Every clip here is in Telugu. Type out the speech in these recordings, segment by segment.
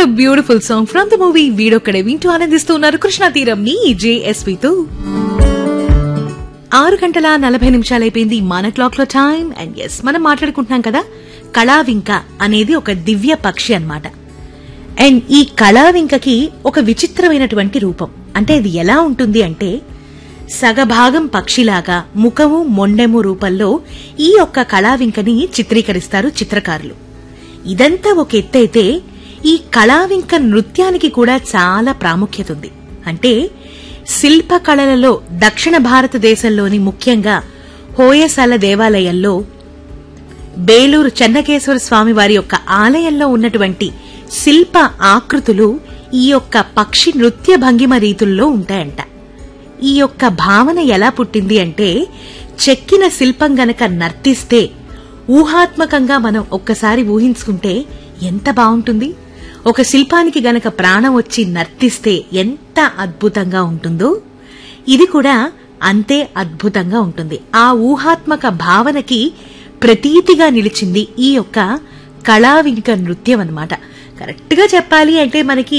what beautiful song from the movie Veedokkade వింటూ ఆనందిస్తూ ఉన్నారు కృష్ణా తీరం మీ జేఎస్వితో ఆరు గంటల నలభై నిమిషాలైపోయింది మన క్లాక్ లో టైం అండ్ ఎస్ మనం మాట్లాడుకుంటున్నాం కదా కళావింక అనేది ఒక దివ్య పక్షి అన్నమాట అండ్ ఈ కళావింకకి ఒక విచిత్రమైనటువంటి రూపం అంటే ఇది ఎలా ఉంటుంది అంటే సగభాగం పక్షిలాగా ముఖము మొండెము రూపంలో ఈ యొక్క కళావింకని చిత్రీకరిస్తారు చిత్రకారులు ఇదంతా ఒక ఎత్తైతే ఈ కళావింక నృత్యానికి కూడా చాలా ప్రాముఖ్యత ఉంది అంటే శిల్పకళలలో దక్షిణ భారతదేశంలోని ముఖ్యంగా హోయసాల దేవాలయంలో బేలూరు చెన్నకేశ్వర స్వామి వారి యొక్క ఆలయంలో ఉన్నటువంటి శిల్ప ఆకృతులు ఈ యొక్క పక్షి నృత్య భంగిమ రీతుల్లో ఉంటాయంట ఈ యొక్క భావన ఎలా పుట్టింది అంటే చెక్కిన శిల్పం గనక నర్తిస్తే ఊహాత్మకంగా మనం ఒక్కసారి ఊహించుకుంటే ఎంత బావుంటుంది ఒక శిల్పానికి గనక ప్రాణం వచ్చి నర్తిస్తే ఎంత అద్భుతంగా ఉంటుందో ఇది కూడా అంతే అద్భుతంగా ఉంటుంది ఆ ఊహాత్మక భావనకి ప్రతీతిగా నిలిచింది ఈ యొక్క కళావింక నృత్యం అన్నమాట కరెక్ట్ గా చెప్పాలి అంటే మనకి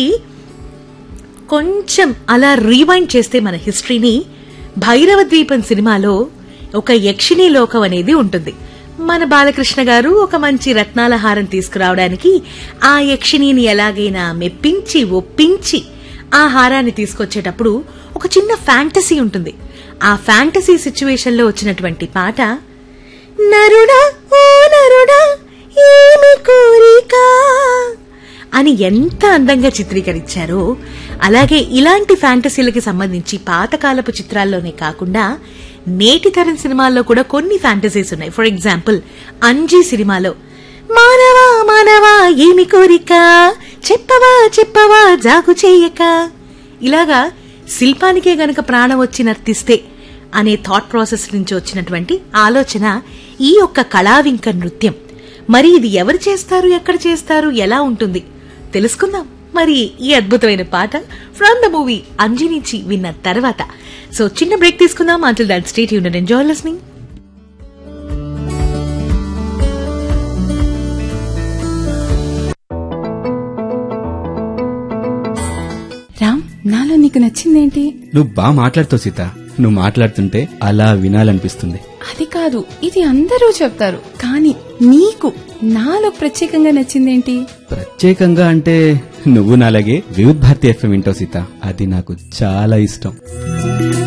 కొంచెం అలా రీవైండ్ చేస్తే మన హిస్టరీని భైరవ ద్వీపం సినిమాలో ఒక యక్షిణీ లోకం అనేది ఉంటుంది మన బాలకృష్ణ గారు ఒక మంచి రత్నాల హారం తీసుకురావడానికి ఆ యక్షిణిని ఎలాగైనా మెప్పించి ఒప్పించి ఆ హారాన్ని తీసుకొచ్చేటప్పుడు ఒక చిన్న ఫ్యాంటసీ ఉంటుంది ఆ ఫ్యాంటసీ సిచ్యువేషన్ లో వచ్చినటువంటి పాట నరుడా ఓ నరుడా ఏమి కోరిక అని ఎంత అందంగా చిత్రీకరించారో అలాగే ఇలాంటి ఫ్యాంటసీలకి సంబంధించి పాతకాలపు చిత్రాల్లోనే కాకుండా నేటి తరం సినిమాల్లో కూడా కొన్ని ఫ్యాంటసీస్ ఉన్నాయి ఫర్ ఎగ్జాంపుల్ అంజీ సినిమాలో మానవా మానవా ఏమి కోరిక చెప్పవా చెప్పవా జాగు చేయక ఇలాగా శిల్పానికే గనక ప్రాణం వచ్చి నర్తిస్తే అనే థాట్ ప్రాసెస్ నుంచి వచ్చినటువంటి ఆలోచన ఈ యొక్క కళావింక నృత్యం మరి ఇది ఎవరు చేస్తారు ఎక్కడ చేస్తారు ఎలా ఉంటుంది తెలుసుకుందాం మరి ఈ అద్భుతమైన పాట ఫ్రమ్ ద మూవీ అంజి నుంచి విన్న తర్వాత సో చిన్న బ్రేక్ తీసుకుందాం until that stay tuned enjoy listening Ram నాలో నీకు నచ్చిందేంటి నువ్వు బాగా మాట్లాడుతావు సీత నువ్వు మాట్లాడుతుంటే అలా వినాలనిపిస్తుంది అది కాదు ఇది అందరూ చెప్తారు కానీ నీకు నాలో ప్రత్యేకంగా నచ్చిందేంటి ప్రత్యేకంగా అంటే నువ్వు నాలాగే వివిధ్ భారతి ఎఫ్ఎం వింటావు సీత అది నాకు చాలా ఇష్టం